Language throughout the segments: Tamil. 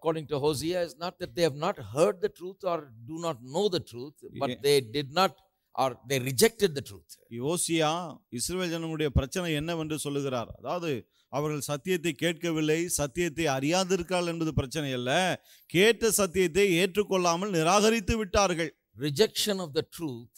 according to Hosea, is not that they have not heard the truth or do not know the truth, but Yeah. they did not or they rejected the truth. யோசியா இஸ்ரவேல் ஜனங்களுடைய பிரச்சனை என்னவென்று சொல்லுகிறார் அதாவது அவர்கள் சத்தியத்தை கேட்கவில்லை சத்தியத்தை அறியாதிருக்காள் என்பது பிரச்சனை அல்ல கேட்ட சத்தியத்தை ஏற்றுக்கொள்ளாமல் நிராகரித்து விட்டார்கள் Rejection of the truth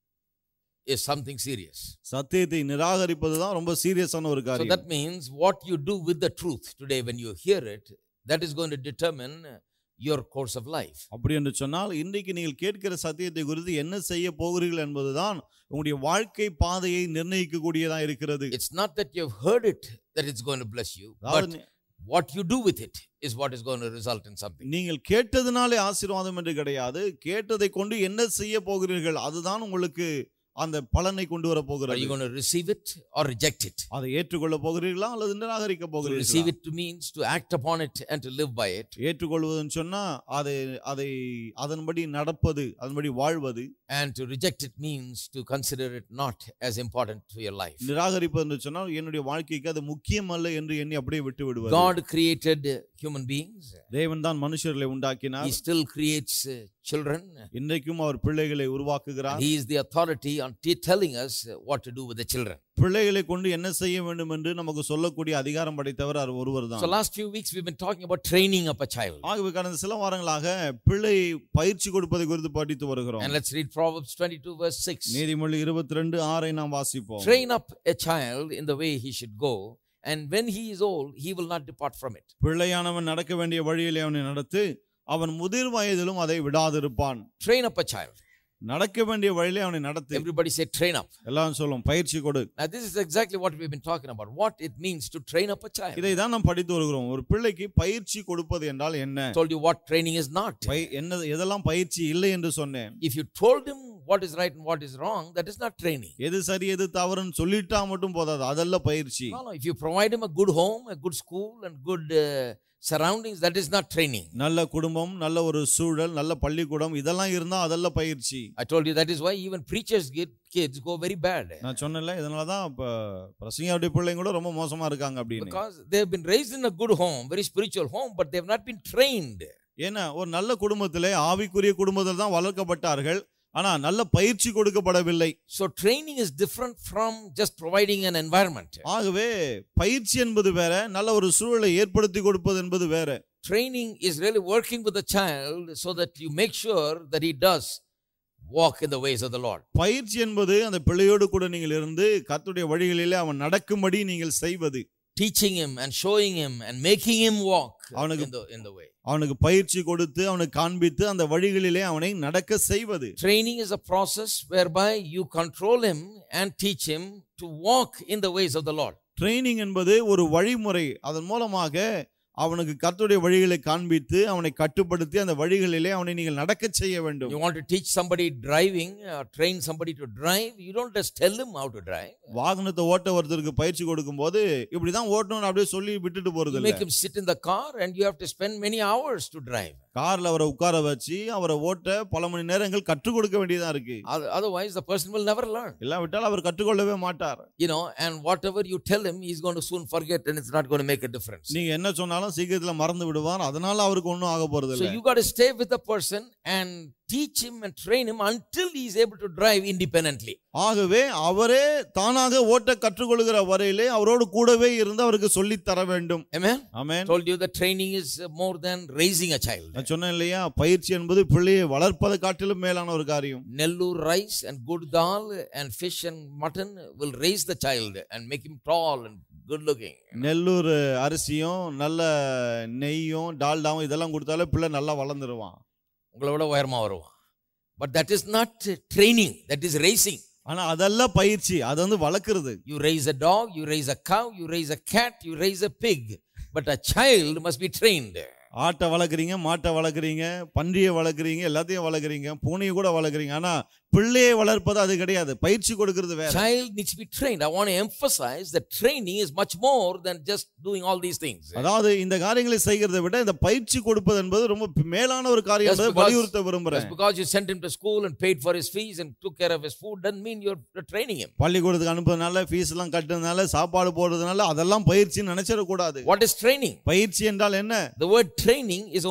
is something serious. சத்தியத்தை நிராகரிப்பது தான் ரொம்ப சீரியஸான ஒரு So காரியம் that means what you do with the truth today when you hear it, that is going to determine your course of life. அப்படி என்று சொன்னால் இன்றைக்கு நீங்கள் கேட்கிற சத்தியத்தை குறித்து என்ன செய்ய போகிறீர்கள் என்பதுதான் உங்களுடைய வாழ்க்கை பாதையை நிர்ணயிக்கக்கூடியதா இருக்கிறது It's not that you've heard it that it's going to bless you, but அதாவது நீ- what you do with it is what is going to result in something. நீங்கள் கேட்டதுனாலே ஆசீர்வாதம் என்று கிடையாது கேட்டதை கொண்டு என்ன செய்ய போகிறீர்கள் அதுதான் உங்களுக்கு அந்த பலனை கொண்டு வர Are you போகிறது going to receive it or reject it? அதை ஏற்றுக்கொள்ள போகிறீர்களா அல்லது நிராகரிக்க To போகிறீர்களா receive it means to act upon it and to live by it. ஏற்றுக்கொள்வதுன்னு சொன்னா அதை அதை அதன்படி நடப்பது அதன்படி வாழ்வது And to reject it means to consider it not as important to your life. நிராகரிப்பது என்று சொன்னால் என்னுடைய வாழ்க்கைக்கு அது முக்கியம் அல்ல என்று எண்ணி அப்படியே விட்டு விடுவது God created uh, human beings. தேவன் தான் மனுஷர்களை He உண்டாக்கினார் still creates uh, children. இன்றைக்கும் அவர் பிள்ளைகளை உருவாக்குகிறார் He is the authority on t- telling us uh, what to do with the children. பிள்ளைகளை கொண்டு என்ன செய்ய வேண்டும் என்று நமக்கு சொல்லக்கூடிய அதிகாரம் படைத்தவர் அவர் ஒருவர் So தான் last few weeks we've been talking about training up a child. ஆகவே கடந்த சில வாரங்களாக பிள்ளை பயிற்சி கொடுப்பதை குறித்து படித்து வருகிறோம் And let's read Proverbs 22 verse 6. நீதிமொழி இருபத்தி ரெண்டு ஆறை நாம் வாசிப்போம் Train up a child in the way he should go, and when he is old, he will not depart from it. பிள்ளையானவன் நடக்க வேண்டிய வழியிலே அவனை நடத்து அவன் முதிர் வயதிலும் அதை விடாதிருப்பான் Train up a child. நடக்க வேண்டிய வழியிலே அவனை நடத்து Everybody say train up. எல்லாம் சொல்லும் பயிற்சி கொடு Now, this is exactly what we've been talking about. What it means to train up a child. இதை தான் நாம் படித்து வருகிறோம் ஒரு பிள்ளைக்கு பயிற்சி கொடுப்பது என்றால் என்ன I told you what training is not. பய- என்ன எதெல்லாம் பயிற்சி இல்லை என்று சொன்னேன் If you told him what is right and what is wrong, that is not training. எது சரி எது தவறுன்னு சொல்லிட்டா மட்டும் போதாது அதல்ல பயிற்சி No, no. If you provide him a good home, a good school, and good uh, surroundings, that is not training. நல்ல குடும்பம் நல்ல ஒரு சூழல் நல்ல பள்ளிக்கூடம் இதெல்லாம் இருந்தா அதல்ல பயிற்சி I told you that is why even preachers get kids go very bad நான் சொன்னேன்ல இதனால தான் இப்போ பிரசங்கியாவுடைய பிள்ளைங்க கூட ரொம்ப மோசமா இருக்காங்க அப்படின்னு because they have been raised in a good home, very spiritual home, but they have not been trained. ஏன்னா ஒரு நல்ல குடும்பத்திலே ஆவிக்குரிய குடும்பத்தில் தான் வளர்க்கப்பட்டார்கள் ஆனா நல்ல பயிற்சி கொடுக்கப்படவில்லை So training is different from just providing an environment. ஆகவே பயிற்சி என்பது வேற நல்ல ஒரு சூழலை ஏற்படுத்தி கொடுப்பது என்பது வேற Training is really working with the child so that you make sure that he does walk in the ways of the Lord. பயிற்சி என்பது அந்த பிள்ளையோடு கூட நீங்கள் இருந்து கர்த்தருடைய வழிகளிலே அவன் நடக்கும்படி நீங்கள் செய்வது Teaching him and showing him and making him walk அவனுக்கு- in the, in the way. அவனுக்கு பயிற்சி கொடுத்து அவனுக்கு காண்பித்து அந்த வழிகளிலே அவனை நடக்க செய்வது Training is a process whereby you control him and teach him to walk in the ways of the Lord. Training என்பது ஒரு வழிமுறை அதன் மூலமாக அவனுக்கு கர்த்தருடைய வழிகளை காண்பித்து அவனை கட்டுப்படுத்தி அந்த வழிகளிலே அவனை நீங்கள் நடக்க செய்ய வேண்டும் You want to teach somebody driving or train somebody to drive, you don't just tell him how to drive. வாகனத்தை ஓட்ட ஒருத்தருக்கு பயிற்சி கொடுக்கும்போது இப்படிதான் ஓட்டணும்னு அப்படியே சொல்லி விட்டுட்டு போறது You இல்ல make him sit in the car and you have to spend many hours to drive. கார்ல அவரை உட்கார வச்சு அவரை ஓட்ட பல மணி நேரங்கள் கற்றுக் கொடுக்க வேண்டியதா இருக்கு Oth- Otherwise, the person will never learn. இல்லாவிட்டால் அவர் கற்றுக்கொள்ளவே மாட்டார் You know, and whatever you tell him, he's going to soon forget and it's not going to make a difference. நீங்க என்ன சொன்னாலும் சீக்கிரத்துல மறந்து விடுவார் அதனால அவருக்கு ஒண்ணும் ஆக போறது So இல்ல you got to stay with the person and teach him and train him until he is able to drive independently. ஆகவே அவரே தானாக ஓட்ட கற்றுக்கொள்கிற வரையிலே அவரோடு கூடவே இருந்து அவருக்கு சொல்லி தர வேண்டும் Amen? Amen Told you that training is uh, more than raising a child. நான் சொன்னேன் இல்லையா பயிற்சி என்பது பிள்ளையை வளர்ப்பதை காட்டிலும் மேலான ஒரு காரியம் Nellur rice and good dal and fish and mutton will raise the child and make him tall and good looking. Nellore அரிசியும் நல்ல நெய்யும் டால்டாவும் இதெல்லாம் கொடுத்தாலே பிள்ளை நல்லா வளர்ந்துருவான் உங்களை விட உயரமா வருவான் but that is not training that is raising ஆனா அதெல்லாம் பயிற்சி அது வந்து வளர்க்குறது you raise a dog you raise a cow you raise a cat you raise a pig but a child must be trained ஆட்டை வளர்க்குறீங்க மாட்டை வளர்க்குறீங்க பன்றியை வளர்க்குறீங்க எல்லாத்தையும் வளர்க்குறீங்க பூனையை கூட வளர்க்குறீங்க ஆனா பிள்ளையை வளர்ப்பது அது கிடையாது பயிற்சி கொடுக்கிறது வேற child needs to be trained i want to emphasize that training is much more than just doing all these things அதாவது இந்த காரியங்களை செய்கிறதை விட இந்த பயிற்சி கொடுப்பது என்பது ரொம்ப மேலான ஒரு காரியம் Just என்பதை because- வலியுறுத்த விரும்புறேன் just because you sent him to school and paid for his fees and took care of his food doesn't mean you're you're training him பள்ளிக்கூடத்துக்கு அனுப்புறதுனால ஃபீஸ் எல்லாம் கட்டுறதுனால சாப்பாடு போடுறதுனால அதெல்லாம் பயிற்சின்னு நினைச்சிடக்கூடாது what is training பயிற்சி என்றால் என்ன the word training is